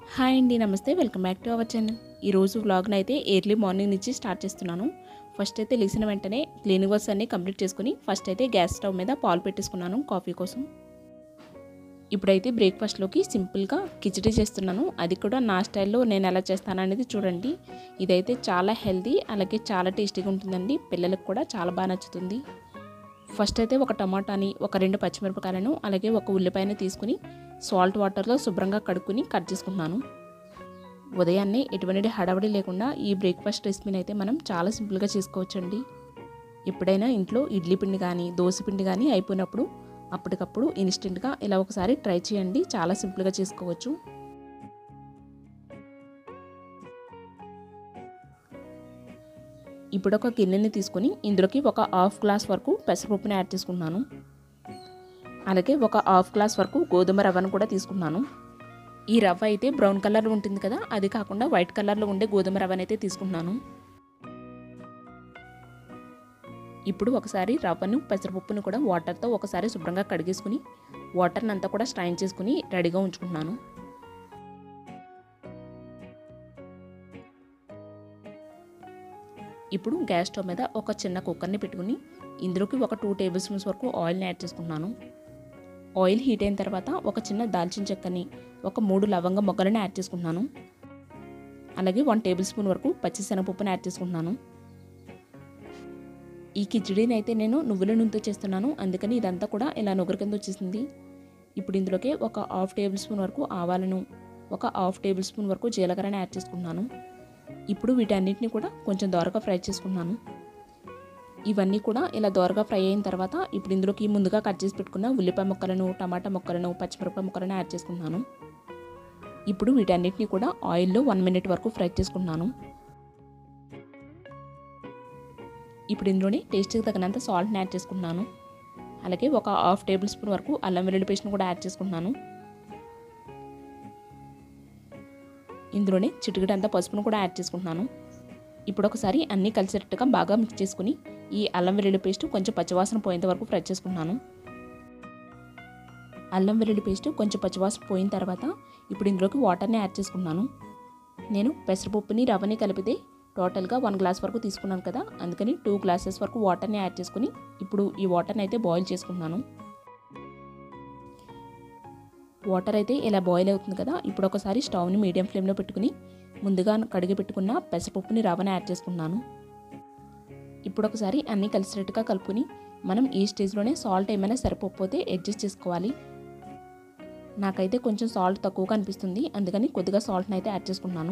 hi అండి నమస్తే welcome back to our channel ఈరోజు వ్లాగ్ని అయితే ఎర్లీ మార్నింగ్ నుంచి స్టార్ట్ చేస్తున్నాను ఫస్ట్ అయితే లేచిన వెంటనే క్లీనింగ్ వర్క్స్ అన్నీ కంప్లీట్ చేసుకుని ఫస్ట్ అయితే గ్యాస్ స్టవ్ మీద పాలు పెట్టేసుకున్నాను కాఫీ కోసం ఇప్పుడైతే బ్రేక్ఫాస్ట్లోకి సింపుల్గా కిచడీ చేస్తున్నాను అది కూడా నా స్టైల్లో నేను ఎలా చేస్తాను అనేది చూడండి ఇదైతే చాలా హెల్దీ అలాగే చాలా టేస్టీగా ఉంటుందండి పిల్లలకు కూడా చాలా బాగా నచ్చుతుంది ఫస్ట్ అయితే ఒక టమాటాని ఒక రెండు పచ్చిమిరపకాయలను అలాగే ఒక ఉల్లిపాయని తీసుకుని సాల్ట్ వాటర్లో శుభ్రంగా కడుక్కుని కట్ చేసుకుంటున్నాను ఉదయాన్నే ఎటువంటి హడావడి లేకుండా ఈ బ్రేక్ఫాస్ట్ రెసిపీని అయితే మనం చాలా సింపుల్గా చేసుకోవచ్చండి ఎప్పుడైనా ఇంట్లో ఇడ్లీ పిండి కానీ దోశ పిండి కానీ అయిపోయినప్పుడు అప్పటికప్పుడు ఇన్స్టెంట్గా ఇలా ఒకసారి ట్రై చేయండి చాలా సింపుల్గా చేసుకోవచ్చు ఇప్పుడు ఒక గిన్నెని తీసుకొని ఇందులోకి ఒక హాఫ్ గ్లాస్ వరకు పెసరపప్పుని యాడ్ చేసుకున్నాను అలాగే ఒక హాఫ్ గ్లాస్ వరకు గోధుమ రవ్వను కూడా తీసుకున్నాను ఈ రవ్వ అయితే బ్రౌన్ కలర్లో ఉంటుంది కదా అది కాకుండా వైట్ కలర్లో ఉండే గోధుమ రవ్వని అయితే తీసుకున్నాను ఇప్పుడు ఒకసారి రవ్వను పెసరపప్పును కూడా వాటర్తో ఒకసారి శుభ్రంగా కడిగేసుకుని వాటర్ని అంతా కూడా స్ట్రైన్ చేసుకుని రెడీగా ఉంచుకుంటున్నాను ఇప్పుడు గ్యాస్ స్టవ్ మీద ఒక చిన్న కుక్కర్ని పెట్టుకుని ఇందులోకి ఒక టూ టేబుల్ స్పూన్స్ వరకు ఆయిల్ని యాడ్ చేసుకుంటున్నాను ఆయిల్ హీట్ అయిన తర్వాత ఒక చిన్న దాల్చిన చెక్కని ఒక మూడు లవంగ మొగ్గలను యాడ్ చేసుకుంటున్నాను అలాగే వన్ టేబుల్ స్పూన్ వరకు పచ్చిశనగపప్పుని యాడ్ చేసుకుంటున్నాను ఈ కిచడీని అయితే నేను నువ్వుల నూనెతో చేస్తున్నాను అందుకని ఇదంతా కూడా ఇలా నువ్వుల కింద వచ్చేసింది ఇప్పుడు ఇందులోకి ఒక హాఫ్ టేబుల్ స్పూన్ వరకు ఆవాలను ఒక హాఫ్ టేబుల్ స్పూన్ వరకు జీలకర్రని యాడ్ చేసుకుంటున్నాను ఇప్పుడు వీటన్నిటిని కూడా కొంచెం దోరగా ఫ్రై చేసుకున్నాను ఇవన్నీ కూడా ఇలా దోరగా ఫ్రై అయిన తర్వాత ఇప్పుడు ఇందులోకి ముందుగా కట్ చేసి పెట్టుకున్న ఉల్లిపాయ ముక్కలను టమాటా ముక్కలను పచ్చిమిరపకాయ ముక్కలను యాడ్ చేసుకున్నాను ఇప్పుడు వీటన్నిటిని కూడా ఆయిల్లో వన్ మినిట్ వరకు ఫ్రై చేసుకున్నాను ఇప్పుడు ఇందులోనే టేస్ట్కి తగినంత సాల్ట్ని యాడ్ చేసుకున్నాను అలాగే ఒక హాఫ్ టేబుల్ స్పూన్ వరకు అల్లం వెల్లుల్లి పేస్ట్ని కూడా యాడ్ చేసుకున్నాను ఇందులోనే చిటికెడంత పసుపును కూడా యాడ్ చేసుకుంటున్నాను ఇప్పుడు ఒకసారి అన్నీ కలిసేటట్టుగా బాగా మిక్స్ చేసుకుని ఈ అల్లం వెల్లుల్లి పేస్ట్ కొంచెం పచ్చివాసన పోయేంత వరకు ఫ్రై చేసుకున్నాను అల్లం వెల్లుల్లి పేస్ట్ కొంచెం పచ్చివాసన పోయిన తర్వాత ఇప్పుడు ఇందులోకి వాటర్ని యాడ్ చేసుకున్నాను నేను పెసరపప్పుని రవ్వని కలిపితే టోటల్గా వన్ గ్లాస్ వరకు తీసుకున్నాను కదా అందుకని టూ గ్లాసెస్ వరకు వాటర్ని యాడ్ చేసుకుని ఇప్పుడు ఈ వాటర్ని అయితే బాయిల్ చేసుకుంటున్నాను వాటర్ అయితే ఇలా బాయిల్ అవుతుంది కదా ఇప్పుడు ఒకసారి స్టవ్ని మీడియం ఫ్లేమ్లో పెట్టుకుని ముందుగా కడిగి పెట్టుకున్న పెసరపప్పుని రవ్వని యాడ్ చేసుకున్నాను ఇప్పుడు ఒకసారి అన్నీ కలిసినట్టుగా కలుపుకొని మనం ఈ స్టేజ్లోనే సాల్ట్ ఏమైనా సరిపోతే అడ్జస్ట్ చేసుకోవాలి నాకైతే కొంచెం సాల్ట్ తక్కువగా అనిపిస్తుంది అందుకని కొద్దిగా సాల్ట్ని అయితే యాడ్ చేసుకున్నాను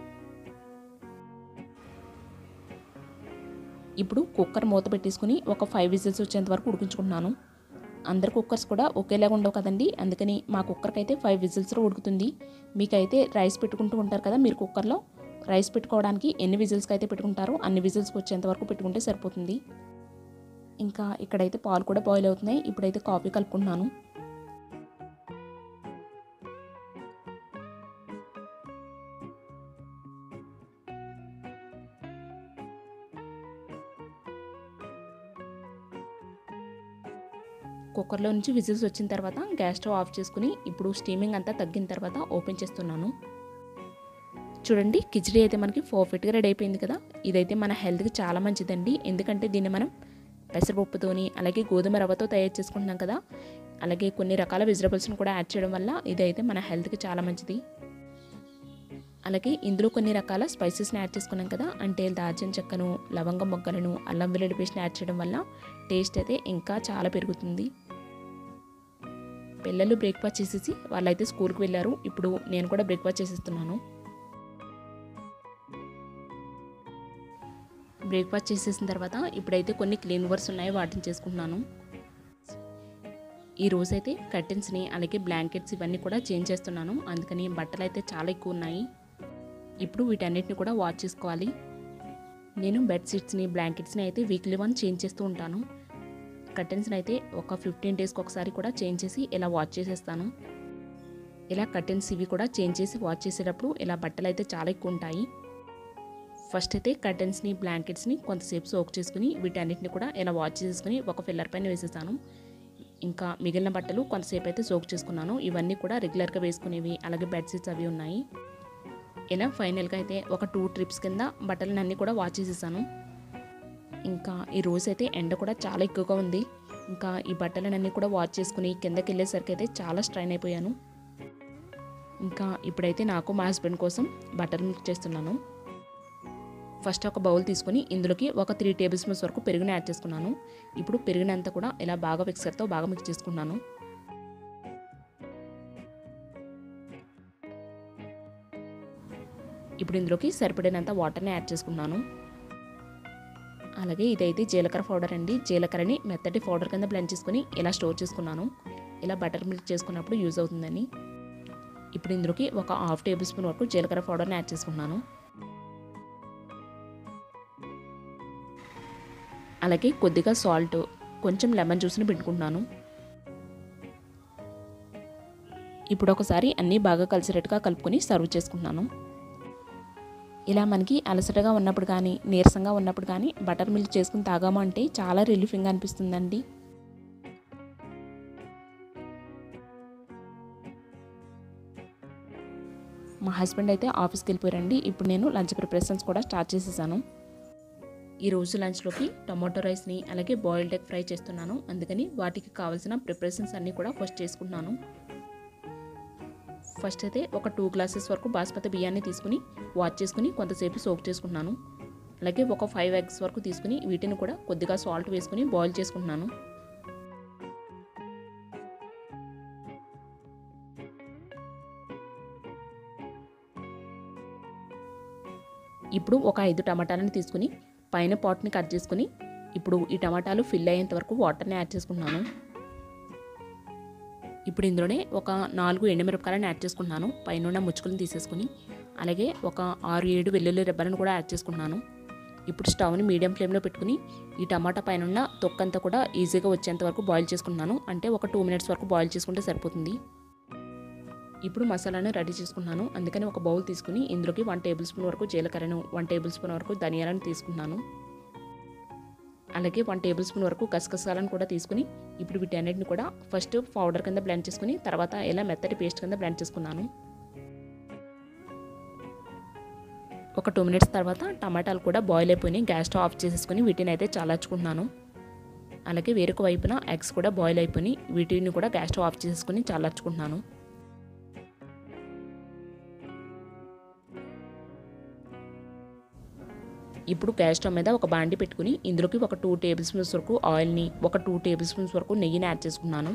ఇప్పుడు కుక్కర్ మూత పెట్టేసుకుని ఒక ఫైవ్ విజిల్స్ వచ్చేంత వరకు ఉడికించుకుంటున్నాను అందరి కుక్కర్స్ కూడా ఒకేలాగా ఉండవు కదండి అందుకని మా కుక్కర్కి అయితే ఫైవ్ విజిల్స్లో ఉడుకుతుంది మీకైతే రైస్ పెట్టుకుంటూ ఉంటారు కదా మీరు కుక్కర్లో రైస్ పెట్టుకోవడానికి ఎన్ని విజిల్స్కి అయితే పెట్టుకుంటారో అన్ని విజిల్స్కి వచ్చేంత వరకు పెట్టుకుంటే సరిపోతుంది ఇంకా ఇక్కడైతే పాలు కూడా బాయిల్ అవుతున్నాయి ఇప్పుడైతే కాఫీ కలుపుకుంటున్నాను కుక్కర్లో నుంచి విజిల్స్ వచ్చిన తర్వాత గ్యాస్ స్టవ్ ఆఫ్ చేసుకుని ఇప్పుడు స్టీమింగ్ అంతా తగ్గిన తర్వాత ఓపెన్ చేస్తున్నాను చూడండి కిచడీ అయితే మనకి పర్ఫెక్ట్గా రెడీ అయిపోయింది కదా ఇదైతే మన హెల్త్కి చాలా మంచిదండి ఎందుకంటే దీన్ని మనం పెసరపప్పుతోని అలాగే గోధుమ రవ్వతో తయారు చేసుకుంటున్నాం కదా అలాగే కొన్ని రకాల వెజిటబుల్స్ని కూడా యాడ్ చేయడం వల్ల ఇదైతే మన హెల్త్కి చాలా మంచిది అలాగే ఇందులో కొన్ని రకాల స్పైసెస్ని యాడ్ చేసుకున్నాం కదా అంటే దాల్చిన చెక్కను లవంగ మొగ్గలను అల్లం వెల్లుల్లి పేస్ట్ని యాడ్ చేయడం వల్ల టేస్ట్ అయితే ఇంకా చాలా పెరుగుతుంది పిల్లలు బ్రేక్ఫాస్ట్ చేసేసి వాళ్ళైతే స్కూల్కి వెళ్ళారు ఇప్పుడు నేను కూడా బ్రేక్ఫాస్ట్ చేసేస్తున్నాను బ్రేక్ఫాస్ట్ చేసేసిన తర్వాత ఇప్పుడైతే కొన్ని క్లీన్ వర్క్స్ ఉన్నాయి వాటిని చేసుకుంటున్నాను ఈ రోజైతే కర్టెన్స్ని అలాగే బ్లాంకెట్స్ ఇవన్నీ కూడా చేంజ్ చేస్తున్నాను అందుకని బట్టలు అయితే చాలా ఎక్కువ ఉన్నాయి ఇప్పుడు వీటన్నిటిని కూడా వాష్ చేసుకోవాలి నేను బెడ్షీట్స్ని బ్లాంకెట్స్ని అయితే వీక్లీ వన్ చేంజ్ చేస్తూ ఉంటాను కర్టెన్స్ని అయితే ఒక ఫిఫ్టీన్ డేస్కి ఒకసారి కూడా చేంజ్ చేసి ఇలా వాష్ చేసేస్తాను ఇలా కర్టెన్స్ ఇవి కూడా చేంజ్ చేసి వాష్ చేసేటప్పుడు ఇలా బట్టలు అయితే చాలా ఎక్కువ ఉంటాయి ఫస్ట్ అయితే కర్టెన్స్ని బ్లాంకెట్స్ని కొంతసేపు సోక్ చేసుకుని వీటన్నిటిని కూడా ఇలా వాష్ చేసుకుని ఒక ఫిల్లర్ పైన వేసేస్తాను ఇంకా మిగిలిన బట్టలు కొంతసేపు అయితే సోక్ చేసుకున్నాను ఇవన్నీ కూడా రెగ్యులర్గా వేసుకునేవి అలాగే బెడ్షీట్స్ అవి ఉన్నాయి ఇలా ఫైనల్గా అయితే ఒక టూ ట్రిప్స్ కింద బట్టలను అన్నీ కూడా వాష్ చేసేసాను ఇంకా ఈ రోజు అయితే ఎండ కూడా చాలా ఎక్కువగా ఉంది ఇంకా ఈ బట్టలన్నీ కూడా వాష్ చేసుకుని కిందకి వెళ్ళేసరికి అయితే చాలా స్ట్రైన్ అయిపోయాను ఇంకా ఇప్పుడైతే నాకు మా హస్బెండ్ కోసం బటర్ మిల్క్ చేస్తున్నాను ఫస్ట్ ఒక బౌల్ తీసుకొని ఇందులోకి ఒక త్రీ టేబుల్ స్పూన్స్ వరకు పెరుగుని యాడ్ చేసుకున్నాను ఇప్పుడు పెరుగునంతా కూడా ఇలా బాగా మిక్సర్తో బాగా మిక్స్ చేసుకున్నాను ఇప్పుడు ఇందులోకి సరిపడినంత వాటర్ని యాడ్ చేసుకున్నాను అలాగే ఇదైతే జీలకర్ర పౌడర్ అండి జీలకర్రని మెత్తటి పౌడర్ కింద బ్లెండ్ చేసుకుని ఇలా స్టోర్ చేసుకున్నాను ఇలా బటర్ మిల్క్ చేసుకున్నప్పుడు యూజ్ అవుతుందని ఇప్పుడు ఇందులోకి ఒక హాఫ్ టేబుల్ స్పూన్ వరకు జీలకర్ర పౌడర్ని యాడ్ చేసుకున్నాను అలాగే కొద్దిగా సాల్ట్ కొంచెం లెమన్ జ్యూస్ని పెట్టుకుంటున్నాను ఇప్పుడు ఒకసారి అన్నీ బాగా కలిసేటట్టుగా కలుపుకొని సర్వ్ చేసుకుంటున్నాను ఇలా మనకి అలసటగా ఉన్నప్పుడు కానీ నీరసంగా ఉన్నప్పుడు కానీ బటర్ మిల్క్ చేసుకుని తాగాము అంటే చాలా రిలీఫింగ్గా అనిపిస్తుందండి మా హస్బెండ్ అయితే ఆఫీస్కి వెళ్ళిపోయారండి ఇప్పుడు నేను లంచ్ ప్రిపరేషన్స్ కూడా స్టార్ట్ చేసేసాను ఈ రోజు లంచ్లోకి టమాటో రైస్ని అలాగే బాయిల్డ్ ఎగ్ ఫ్రై చేస్తున్నాను అందుకని వాటికి కావాల్సిన ప్రిపరేషన్స్ అన్నీ కూడా ఫస్ట్ చేసుకుంటున్నాను ఫస్ట్ అయితే ఒక టూ గ్లాసెస్ వరకు బాస్మతి బియ్యాన్ని తీసుకుని వాష్ చేసుకుని కొంతసేపు సోక్ చేసుకుంటున్నాను అలాగే ఒక ఫైవ్ ఎగ్స్ వరకు తీసుకుని వీటిని కూడా కొద్దిగా సాల్ట్ వేసుకుని బాయిల్ చేసుకుంటున్నాను ఇప్పుడు ఒక ఐదు టమాటాలను తీసుకుని పైన పాట్ని కట్ చేసుకుని ఇప్పుడు ఈ టమాటాలు ఫిల్ అయ్యేంత వరకు వాటర్ని యాడ్ చేసుకుంటున్నాను ఇప్పుడు ఇందులోనే ఒక నాలుగు ఎండుమిరపకాయలను యాడ్ చేసుకున్నాను పైన ఉన్న ముచ్చుకలను తీసేసుకుని అలాగే ఒక ఆరు ఏడు వెల్లుల్లి రెబ్బలను కూడా యాడ్ చేసుకున్నాను ఇప్పుడు స్టవ్ని మీడియం ఫ్లేమ్లో పెట్టుకుని ఈ టమాటా పైన ఉన్న తొక్కంతా కూడా ఈజీగా వచ్చేంత వరకు బాయిల్ చేసుకున్నాను అంటే ఒక టూ మినిట్స్ వరకు బాయిల్ చేసుకుంటే సరిపోతుంది ఇప్పుడు మసాలాను రెడీ చేసుకున్నాను అందుకని ఒక బౌల్ తీసుకుని ఇందులోకి వన్ టేబుల్ స్పూన్ వరకు జీలకర్రను వన్ టేబుల్ స్పూన్ వరకు ధనియాలను తీసుకున్నాను అలాగే వన్ టేబుల్ స్పూన్ వరకు గసగసాలను కూడా తీసుకుని ఇప్పుడు వీటన్నిటిని కూడా ఫస్ట్ పౌడర్ కింద బ్లెండ్ చేసుకుని తర్వాత ఇలా మెత్తటి పేస్ట్ కింద బ్లెండ్ చేసుకున్నాను ఒక టూ మినిట్స్ తర్వాత టమాటాలు కూడా బాయిల్ అయిపోయినాయి గ్యాస్ స్టవ్ ఆఫ్ చేసేసుకుని వీటిని అయితే చల్లార్చుకుంటున్నాను అలాగే వేరొక వైపున ఎగ్స్ కూడా బాయిల్ అయిపోయి వీటిని కూడా గ్యాస్ స్టవ్ ఆఫ్ చేసేసుకుని చల్లార్చుకుంటున్నాను ఇప్పుడు గ్యాస్ స్టవ్ మీద ఒక బాండి పెట్టుకుని ఇందులోకి ఒక టూ టేబుల్ స్పూన్స్ వరకు ఆయిల్ని ఒక టూ టేబుల్ స్పూన్స్ వరకు నెయ్యిని యాడ్ చేసుకున్నాను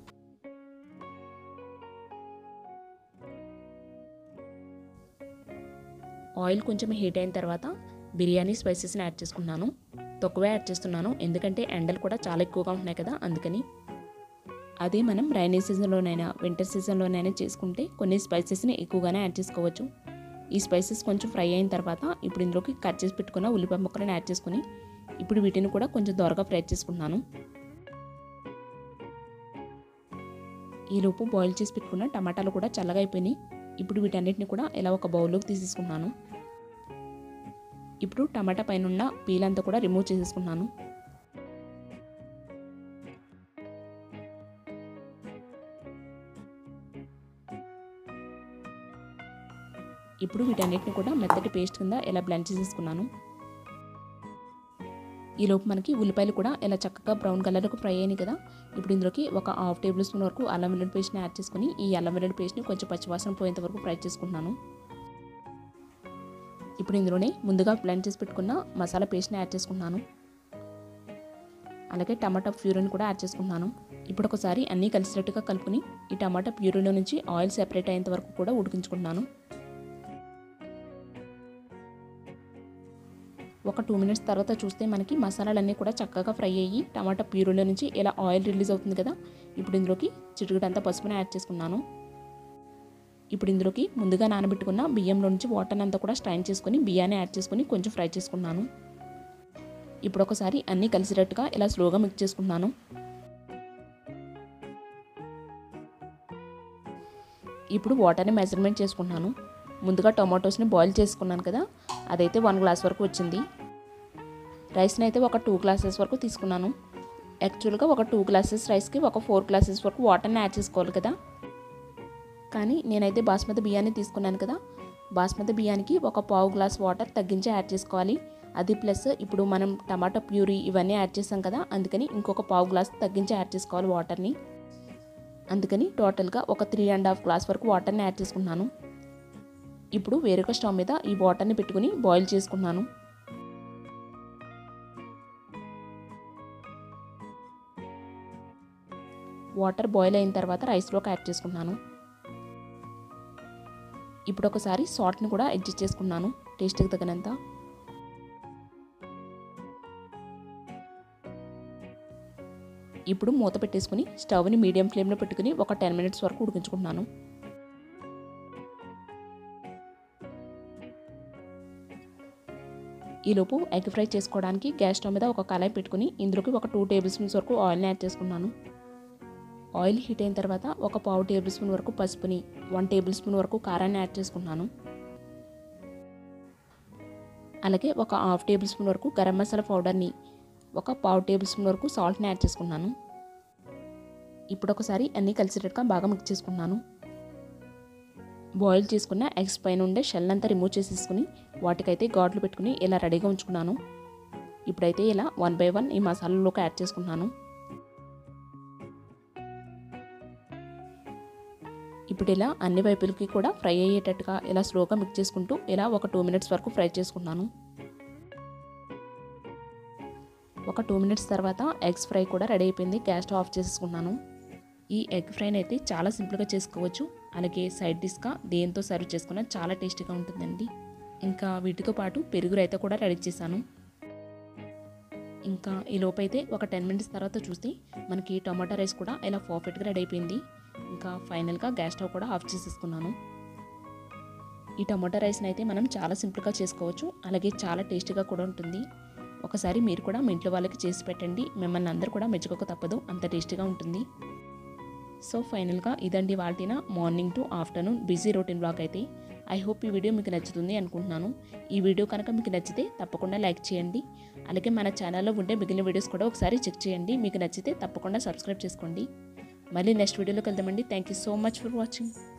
ఆయిల్ కొంచెం హీట్ అయిన తర్వాత బిర్యానీ స్పైసెస్ని యాడ్ చేసుకున్నాను తక్కువే యాడ్ చేస్తున్నాను ఎందుకంటే ఎండలు కూడా చాలా ఎక్కువగా ఉంటున్నాయి కదా అందుకని అదే మనం రైనీ సీజన్లోనైనా వింటర్ సీజన్లోనైనా చేసుకుంటే కొన్ని స్పైసెస్ని ఎక్కువగానే యాడ్ చేసుకోవచ్చు ఈ స్పైసెస్ కొంచెం ఫ్రై అయిన తర్వాత ఇప్పుడు ఇందులోకి కట్ చేసి పెట్టుకున్న ఉల్లిపాయ ముక్కలను యాడ్ చేసుకుని ఇప్పుడు వీటిని కూడా కొంచెం దొరగా ఫ్రై చేసుకుంటున్నాను ఈలోపు బాయిల్ చేసి పెట్టుకున్న టమాటాలు కూడా చల్లగా అయిపోయినాయి ఇప్పుడు వీటన్నిటిని కూడా ఇలా ఒక బౌల్లోకి తీసేసుకున్నాను ఇప్పుడు టమాటా పైన ఉన్న పీల్ అంతా కూడా రిమూవ్ చేసేసుకున్నాను ఇప్పుడు వీటన్నిటిని కూడా మెత్తటి పేస్ట్ కింద ఇలా బ్లెండ్ చేసేసుకున్నాను ఈలోపు మనకి ఉల్లిపాయలు కూడా ఇలా చక్కగా బ్రౌన్ కలర్కు ఫ్రై అయినాయి కదా ఇప్పుడు ఇందులోకి ఒక హాఫ్ టేబుల్ స్పూన్ వరకు అల్లం వెల్లుల్లి పేస్ట్ని యాడ్ చేసుకుని ఈ అల్లం వెల్లుల్లి పేస్ట్ని కొంచెం పచ్చివాసన పోయేంత వరకు ఫ్రై చేసుకుంటున్నాను ఇప్పుడు ఇందులోనే ముందుగా బ్లెండ్ చేసి పెట్టుకున్న మసాలా పేస్ట్ని యాడ్ చేసుకుంటున్నాను అలాగే టమాటా ప్యూరీని కూడా యాడ్ చేసుకుంటున్నాను ఇప్పుడు ఒకసారి అన్నీ కలిసినట్టుగా కలుపుకొని ఈ టమాటా ప్యూరీలో నుంచి ఆయిల్ సెపరేట్ అయ్యేంత వరకు కూడా ఉడికించుకుంటున్నాను ఒక టూ మినిట్స్ తర్వాత చూస్తే మనకి మసాలాలన్నీ కూడా చక్కగా ఫ్రై అయ్యి టమాటా ప్యూరీలో నుంచి ఇలా ఆయిల్ రిలీజ్ అవుతుంది కదా ఇప్పుడు ఇందులోకి చిటికడంతా పసుపుని యాడ్ చేసుకున్నాను ఇప్పుడు ఇందులోకి ముందుగా నానబెట్టుకున్న బియ్యంలో నుంచి వాటర్ అంతా కూడా స్ట్రైన్ చేసుకొని బియ్యాన్ని యాడ్ చేసుకొని కొంచెం ఫ్రై చేసుకున్నాను ఇప్పుడు ఒకసారి అన్నీ కలిసేటట్టుగా ఇలా స్లోగా మిక్స్ చేసుకుంటున్నాను ఇప్పుడు వాటర్ని మెజర్మెంట్ చేసుకుంటున్నాను ముందుగా టొమాటోస్ని బాయిల్ చేసుకున్నాను కదా అదైతే వన్ గ్లాస్ వరకు వచ్చింది రైస్ని అయితే ఒక టూ గ్లాసెస్ వరకు తీసుకున్నాను యాక్చువల్గా ఒక టూ గ్లాసెస్ రైస్కి ఒక ఫోర్ గ్లాసెస్ వరకు వాటర్ని యాడ్ చేసుకోవాలి కదా కానీ నేనైతే బాస్మతి బియ్యాన్ని తీసుకున్నాను కదా బాస్మతి బియ్యానికి ఒక పావు గ్లాస్ వాటర్ తగ్గించి యాడ్ చేసుకోవాలి అది ప్లస్ ఇప్పుడు మనం టమాటా ప్యూరీ ఇవన్నీ యాడ్ చేసాం కదా అందుకని ఇంకొక పావు గ్లాస్ తగ్గించి యాడ్ చేసుకోవాలి వాటర్ని అందుకని టోటల్గా ఒక త్రీ అండ్ హాఫ్ గ్లాస్ వరకు వాటర్ని యాడ్ చేసుకున్నాను ఇప్పుడు వేరొక స్టవ్ మీద ఈ వాటర్ని పెట్టుకుని బాయిల్ చేసుకున్నాను వాటర్ బాయిల్ అయిన తర్వాత రైస్లోకి యాడ్ చేసుకున్నాను ఇప్పుడు ఒకసారి సాల్ట్ని కూడా అడ్జస్ట్ చేసుకున్నాను టేస్ట్కి తగినంత ఇప్పుడు మూత పెట్టేసుకుని స్టవ్ని మీడియం ఫ్లేమ్లో పెట్టుకుని ఒక టెన్ మినిట్స్ వరకు ఉడికించుకుంటున్నాను ఈలోపు ఎగ్ ఫ్రై చేసుకోవడానికి గ్యాస్ స్టవ్ మీద ఒక కళాయి పెట్టుకుని ఇందులోకి ఒక టూ టేబుల్ స్పూన్స్ వరకు ఆయిల్ని యాడ్ చేసుకున్నాను ఆయిల్ హీట్ అయిన తర్వాత ఒక పావు టేబుల్ స్పూన్ వరకు పసుపుని వన్ టేబుల్ స్పూన్ వరకు కారాన్ని యాడ్ చేసుకున్నాను అలాగే ఒక హాఫ్ టేబుల్ స్పూన్ వరకు గరం మసాలా పౌడర్ని ఒక పావు టేబుల్ స్పూన్ వరకు సాల్ట్ని యాడ్ చేసుకున్నాను ఇప్పుడు ఒకసారి అన్నీ కలిసేటట్టుగా బాగా మిక్స్ చేసుకున్నాను బాయిల్ చేసుకున్న ఎగ్స్ పైన ఉండే షెల్ అంతా రిమూవ్ చేసేసుకుని వాటికైతే ఘాట్లు పెట్టుకుని ఇలా రెడీగా ఉంచుకున్నాను ఇప్పుడైతే ఇలా వన్ బై వన్ ఈ మసాలాలోకి యాడ్ చేసుకున్నాను ఇప్పుడు ఇలా అన్ని వైపులకి కూడా ఫ్రై అయ్యేటట్టుగా ఇలా స్లోగా మిక్స్ చేసుకుంటూ ఇలా ఒక టూ మినిట్స్ వరకు ఫ్రై చేసుకున్నాను ఒక టూ మినిట్స్ తర్వాత ఎగ్స్ ఫ్రై కూడా రెడీ అయిపోయింది గ్యాస్ ఆఫ్ చేసుకున్నాను ఈ ఎగ్ ఫ్రైని అయితే చాలా సింపుల్గా చేసుకోవచ్చు అలాగే సైడ్ డిష్గా దేంతో సర్వ్ చేసుకున్నా చాలా టేస్టీగా ఉంటుందండి ఇంకా వీటితో పాటు పెరుగు రైతా కూడా రెడీ చేశాను ఇంకా ఈ లోపైతే ఒక టెన్ మినిట్స్ తర్వాత చూస్తే మనకి టమాటా రైస్ కూడా ఇలా పర్ఫెక్ట్గా రెడీ అయిపోయింది ఇంకా ఫైనల్గా గ్యాస్ స్టవ్ కూడా ఆఫ్ చేసేసుకున్నాను ఈ టమాటా రైస్ని అయితే మనం చాలా సింపుల్గా చేసుకోవచ్చు అలాగే చాలా టేస్టీగా కూడా ఉంటుంది ఒకసారి మీరు కూడా మీ ఇంట్లో వాళ్ళకి చేసి పెట్టండి మిమ్మల్ని అందరూ కూడా మెచ్చుకోక తప్పదు అంత టేస్టీగా ఉంటుంది సో ఫైనల్గా ఇదండి వాటిన morning to afternoon busy routine blog అయితే ఐ హోప్ ఈ వీడియో మీకు నచ్చుతుంది అనుకుంటున్నాను ఈ వీడియో కనుక మీకు నచ్చితే తప్పకుండా లైక్ చేయండి అలాగే మన ఛానల్లో ఉండే మిగిలిన వీడియోస్ కూడా ఒకసారి చెక్ చేయండి మీకు నచ్చితే తప్పకుండా సబ్స్క్రైబ్ చేసుకోండి మళ్ళీ నెక్స్ట్ వీడియోలోకి వెళ్దామండి thank you so much for watching